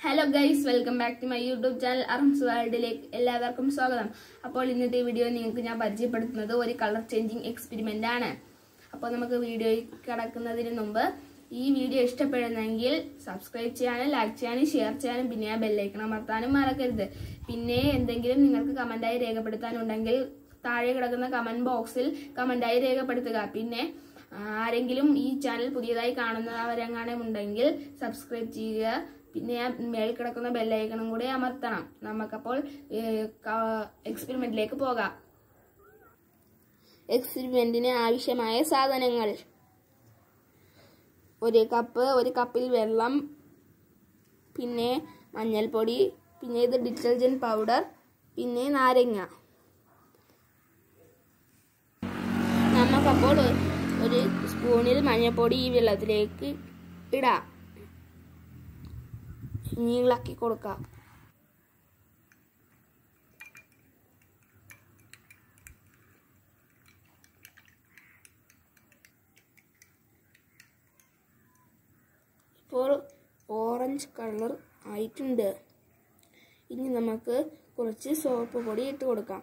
hello guys welcome back to my YouTube channel arms വേൾഡിലേക്ക് എല്ലാവർക്കും സ്വാഗതം അപ്പോൾ ഇന്നത്തെ വീഡിയോ നിങ്ങൾക്ക് ഞാൻ പരിചയപ്പെടുത്തുന്നത് ഒരു കളർ ചേഞ്ചിങ് എക്സ്പെരിമെന്റ് ആണ് അപ്പോൾ നമുക്ക് വീഡിയോയിൽ കിടക്കുന്നതിന് മുമ്പ് ഈ വീഡിയോ ഇഷ്ടപ്പെടുന്നെങ്കിൽ സബ്സ്ക്രൈബ് ചെയ്യാനും ലൈക്ക് ചെയ്യാനും ഷെയർ ചെയ്യാനും പിന്നെ ആ ബെല്ലൈക്കൺ അമർത്താനും മറക്കരുത് പിന്നെ എന്തെങ്കിലും നിങ്ങൾക്ക് കമന്റായി രേഖപ്പെടുത്താനുണ്ടെങ്കിൽ താഴെ കിടക്കുന്ന കമന്റ് ബോക്സിൽ കമന്റായി രേഖപ്പെടുത്തുക പിന്നെ ആരെങ്കിലും ഈ ചാനൽ പുതിയതായി കാണുന്നവരെങ്ങാനും ഉണ്ടെങ്കിൽ സബ്സ്ക്രൈബ് ചെയ്യുക പിന്നെ ആ മേൽ കിടക്കുന്ന ബെല്ലൈക്കണും കൂടി അമർത്തണം നമുക്കപ്പോൾ എക്സ്പെരിമെന്റിലേക്ക് പോകാം എക്സ്പെരിമെന്റിന് ആവശ്യമായ സാധനങ്ങൾ ഒരു കപ്പ് ഒരു കപ്പിൽ വെള്ളം പിന്നെ മഞ്ഞൾപ്പൊടി പിന്നെ ഇത് ഡിറ്റർജന്റ് പൗഡർ പിന്നെ നാരങ്ങ നമുക്കപ്പോൾ ഒരു സ്പൂണിൽ മഞ്ഞൾപ്പൊടി ഈ വെള്ളത്തിലേക്ക് ഇടാം ഇനി ഇളക്കി കൊടുക്കാം ഇപ്പോൾ ഓറഞ്ച് കളർ ആയിട്ടുണ്ട് ഇനി നമുക്ക് കുറച്ച് സോപ്പ് പൊടി ഇട്ട് കൊടുക്കാം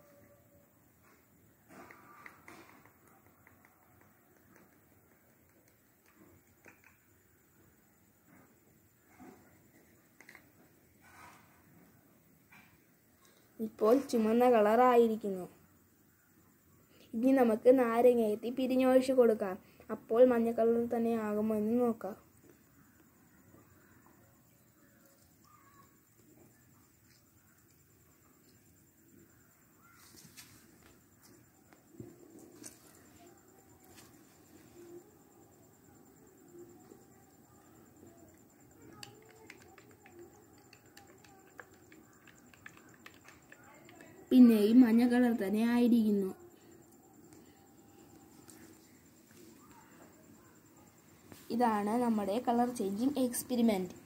ഇപ്പോൾ ചുമന്ന കളറായിരിക്കുന്നു ഇനി നമുക്ക് നാരങ്ങ എത്തി പിരിഞ്ഞൊഴിച്ച് കൊടുക്കാം അപ്പോൾ മഞ്ഞ കളർ തന്നെ ആകുമോ എന്ന് നോക്കാം പിന്നെയും മഞ്ഞ കളർ തന്നെ ആയിരിക്കുന്നു ഇതാണ് നമ്മുടെ കളർ ചേഞ്ചിങ് എക്സ്പെരിമെന്റ്